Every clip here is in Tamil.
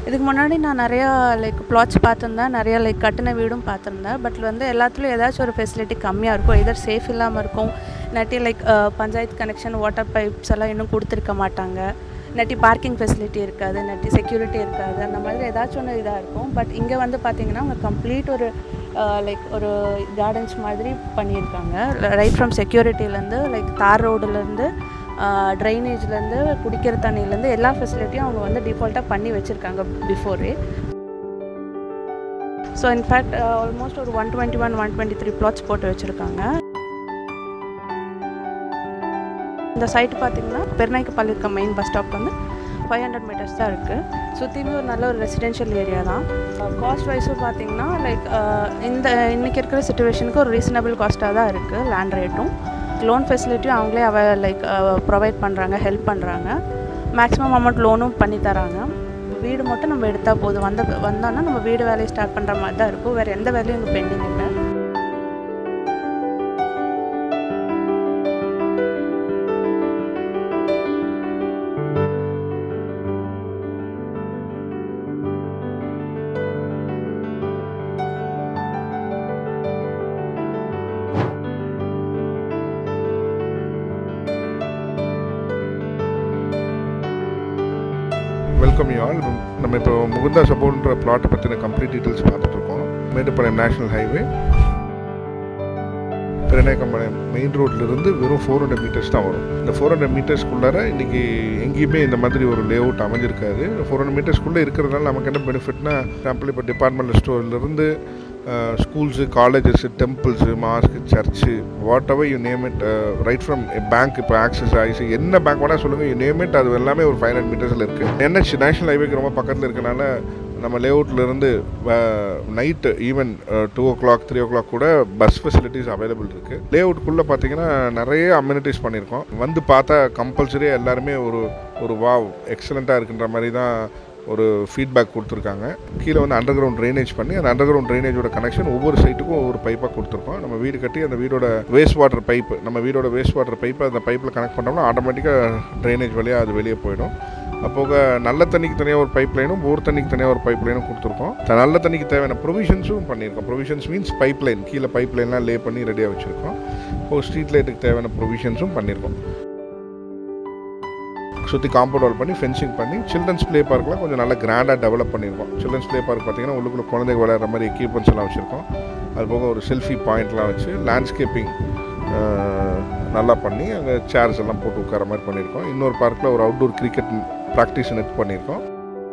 இதுக்கு முன்னாடி நான் நிறையா லைக் ப்ளாட்ஸ் பார்த்துருந்தேன் நிறையா லைக் கட்டின வீடும் பார்த்துருந்தேன் பட் வந்து எல்லாத்துலேயும் ஏதாச்சும் ஒரு ஃபெசிலிட்டி கம்மியாக இருக்கும் எதர் சேஃப் இல்லாமல் இருக்கும் இல்லாட்டி like panchayat connection water pipes எல்லாம் இன்னும் கொடுத்துருக்க மாட்டாங்க இல்லாட்டி பார்க்கிங் ஃபெசிலிட்டி இருக்காது இல்லாட்டி செக்யூரிட்டி இருக்காது அந்த மாதிரி ஏதாச்சும் ஒன்று இதாக இருக்கும் பட் இங்கே வந்து பார்த்தீங்கன்னா அவங்க கம்ப்ளீட் ஒரு லைக் ஒரு கார்டன்ஸ் மாதிரி பண்ணியிருக்காங்க ரைட் ஃப்ரம் செக்யூரிட்டிலேருந்து லைக் தார் ரோடுலேருந்து ட்ரைனேஜ்லேருந்து குடிக்கிற தண்ணியிலேருந்து எல்லா ஃபெசிலிட்டியும் அவங்க வந்து டிஃபால்ட்டாக பண்ணி வச்சுருக்காங்க பிஃபோரே ஸோ இன்ஃபேக்ட் ஆல்மோஸ்ட் ஒரு one twenty one one twenty three plots போட்டு வச்சுருக்காங்க இந்த சைட் பார்த்திங்கன்னா பெருநாய்க்குப்பள்ளி இருக்க மெயின் பஸ் ஸ்டாப் வந்து ஃபைவ் ஹண்ட்ரட் மீட்டர்ஸ் தான் இருக்குது சுற்றியுமே ஒரு நல்ல ஒரு ரெசிடென்ஷியல் ஏரியா தான் காஸ்ட் வைஸும் பார்த்தீங்கன்னா லைக் இந்த இன்றைக்கி இருக்கிற சுச்சுவேஷனுக்கு ஒரு ரீசனபிள் காஸ்ட்டாக தான் இருக்குது லேண்ட் ரேட்டும் லோன் ஃபெசிலிட்டியும் அவங்களே அவ லைக் ப்ரொவைட் பண்ணுறாங்க ஹெல்ப் பண்ணுறாங்க மேக்ஸிமம் அமௌண்ட் லோனும் பண்ணி தராங்க வீடு மட்டும் நம்ம எடுத்தால் போதும் வந்த வந்தோன்னா நம்ம வீடு வேலையை ஸ்டார்ட் பண்ணுற மாதிரி தான் இருக்கும் வேறு எந்த வேலையும் இங்கே பெண்டிங் இல்லை வெல்கம் யூ ஆல் நம்ம இப்போ முகுந்தா சப்போர்ட்ன்ற பிளாட்டை பற்றின கம்ப்ளீட் டீட்டெயில்ஸ் பார்த்துட்ருக்கோம் Mettupalayam national highway Perunaickenpalayam main ரோட்லேருந்து வெறும் ஃபோர் ஹண்ட்ரட் மீட்டர்ஸ் தான் வரும் இந்த ஃபோர் ஹண்ட்ரட் மீட்டர்ஸ்க்குள்ளார இன்றைக்கி எங்கேயுமே இந்த மாதிரி ஒரு லே அவுட் அமைஞ்சிருக்காது ஃபோர் ஹண்ட்ரட் மீட்டர்ஸ்க்குள்ளே இருக்கிறதுனால நமக்கு என்ன பெனிஃபிட்னா சாம்பிள் இப்போ டிபார்ட்மெண்டல் ஸ்டோர்லேருந்து schools colleges temples mosque church whatever you name it right from bank இப்போ ஆக்சிஸ் ஆயிஸ் என்ன பேங்க் வேணால் சொல்லுங்கள் யூ நேம் இட் அது எல்லாமே ஒரு ஃபைவ் ஹண்ட்ரட் மீட்டர்ஸில் இருக்குது என்ஹெச் நேஷனல் ஹைவேக்கு ரொம்ப பக்கத்தில் இருக்கனால நம்ம லேஅவுட்லேருந்து night even two o'clock three o'clock கூட பஸ் ஃபெசிலிட்டிஸ் அவைலபிள் இருக்குது லேஅவுட்குள்ளே பார்த்தீங்கன்னா நிறைய அம்யூனிட்டிஸ் பண்ணியிருக்கோம் வந்து பார்த்தா கம்பல்சரியாக எல்லாருமே ஒரு ஒரு வாவ் எக்ஸலண்ட்டாக இருக்குன்ற மாதிரி தான் ஒரு ஃபீட்பேக் கொடுத்துருக்காங்க கீழே வந்து அண்டர் கிரவுண்ட் ட்ரைனேஜ் பண்ணி அந்த அண்டர் கிரவுண்ட் ட்ரைனேஜோட கனெக்ஷன் ஒவ்வொரு சைட்டுக்கும் ஒவ்வொரு பைப்பாக கொடுத்துருக்கோம் நம்ம வீடு கட்டி அந்த வீடோட வேஸ்ட் வாட்டர் பைப்பு நம்ம வீடோட வேஸ்ட் வாட்டர் பைப்பை அந்த பைப்பில் கனெக்ட் பண்ணோம்னா ஆட்டோமேட்டிக்காக ட்ரைனேஜ் வழியாக அது வெளியே போயிடும் அப்போக நல்ல தண்ணிக்கு தனியாக ஒரு பைப் லைனும் போர் தண்ணிக்கு தனியாக ஒரு பைப் லைனும் கொடுத்துருக்கோம் நல்ல தண்ணிக்கு தேவையான ப்ரொவிஷன்ஸும் பண்ணியிருக்கோம் ப்ரொவிஷன்ஸ் மீன்ஸ் பைப் லைன் கீழே பைப் லைன்லாம் லே பண்ணி ரெடியாக வச்சுருக்கோம் இப்போ ஸ்ட்ரீட் லைட்டுக்கு தேவையான ப்ரொவிஷன்ஸும் பண்ணியிருக்கோம் சுற்றி காம்பவுண்ட் வால் பண்ணி ஃபென்சிங் பண்ணி சில்ட்ரன்ஸ் ப்ளே பார்க்லாம் கொஞ்சம் நல்லா கிராண்டாக டெவலப் பண்ணியிருக்கோம் சில்ட்ரன்ஸ் ப்ளே பார்க் பார்த்தீங்கன்னா உள்ளுக்குள்ள குழந்தைங்க விளையாடுற மாதிரி எக்யூப்மெண்ட்ஸ் எல்லாம் வச்சுருக்கோம் அது போக ஒரு செல்ஃபி பாயிண்ட்லாம் வச்சு லேண்ட்ஸ்கேப்பிங் நல்லா பண்ணி அங்கே சேர்ஸ் எல்லாம் போட்டு உட்கார மாதிரி பண்ணியிருக்கோம் இன்னொரு பார்க்கில் ஒரு அவுட்டோர் கிரிக்கெட் ப்ராக்டிஸ் நெட் பண்ணியிருக்கோம்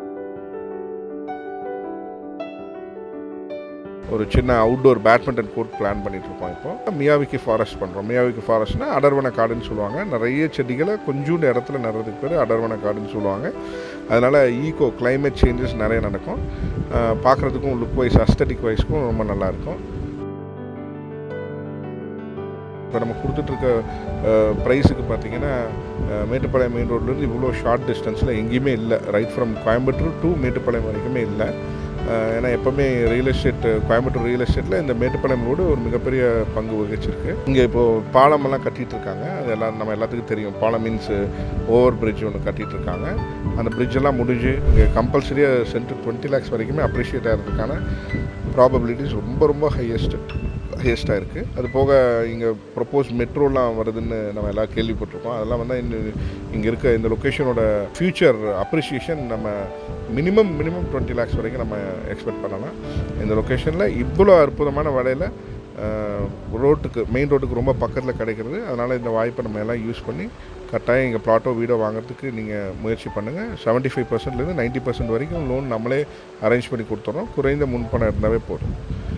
ஒரு சின்ன அவுட்டோர் பேட்மிண்டன் கோர்ட் பிளான் பண்ணிட்டு இருக்கோம் இப்போ மியாவிக்கு ஃபாரஸ்ட் பண்ணுறோம் மியாவிக்கு ஃபாரஸ்ட்னா அடர்வன காடுன்னு சொல்லுவாங்க நிறைய செடிகளை கொஞ்சோண்டு இடத்துல நடுறதுக்கு பேர் அடர்வன காடுன்னு சொல்லுவாங்க அதனால் ஈகோ கிளைமேட் சேஞ்சஸ் நிறைய நடக்கும் பார்க்குறதுக்கும் லுக் வைஸ் அஸ்தட்டிக் வைஸ்க்கும் ரொம்ப நல்லாயிருக்கும் இப்போ நம்ம கொடுத்துட்ருக்க ப்ரைஸுக்கு பார்த்தீங்கன்னா மேட்டுப்பாளையம் மெயின் ரோட்லேருந்து இவ்வளோ ஷார்ட் டிஸ்டன்ஸில் எங்கேயுமே இல்லை right from Coimbatore to Mettupalayam வரைக்குமே இல்லை ஏன்னா எப்போவுமே ரியல் எஸ்டேட் கோயம்புத்தூர் ரியல் எஸ்டேட்டில் இந்த மேட்டுப்பாளையம் ரோடு ஒரு மிகப்பெரிய பங்கு வகிச்சிருக்கு இங்கே இப்போது பாலமெல்லாம் கட்டிகிட்டு இருக்காங்க அது எல்லாம் நம்ம எல்லாத்துக்கும் தெரியும் பாலம் மீன்ஸ் ஓவர் பிரிட்ஜ் ஒன்று கட்டிகிட்டு இருக்காங்க அந்த பிரிட்ஜ் எல்லாம் முடிஞ்சு இங்கே கம்பல்சரியாக சென்ட் டுவெண்ட்டி லேக்ஸ் வரைக்குமே அப்ரிஷியேட் ஆகிறதுக்கான ப்ராபபிலிட்டிஸ் ரொம்ப ரொம்ப ஹையஸ்ட்டு ஹையஸ்ட்டாக இருக்குது அது போக இங்கே ப்ரப்போஸ் மெட்ரோலாம் வருதுன்னு நம்ம எல்லாம் கேள்விப்பட்டிருக்கோம் அதெல்லாம் வந்து இந்த இங்கே இருக்க இந்த லொக்கேஷனோட ஃப்யூச்சர் அப்ரிஷியேஷன் நம்ம மினிமம் மினிமம் டுவெண்ட்டி லேக்ஸ் வரைக்கும் நம்ம எக்ஸ்பெக்ட் பண்ணலாம் இந்த லொக்கேஷனில் இவ்வளோ அற்புதமான விலையில் ரோட்டுக்கு மெயின் ரோட்டுக்கு ரொம்ப பக்கத்தில் கிடைக்கிறது அதனால் இந்த வாய்ப்பை நம்ம எல்லாம் யூஸ் பண்ணி கட்டாயம் இங்கே ப்ளாட்டோ வீடோ வாங்குறதுக்கு நீங்கள் முயற்சி பண்ணுங்கள் செவன்ட்டி ஃபைவ் பர்சன்ட்லேருந்து நைன்ட்டி பர்சன்ட் வரைக்கும் லோன் நம்மளே அரேஞ்ச் பண்ணி கொடுத்துட்றோம் குறைந்த முன்பணம் இருந்தாவே போதும்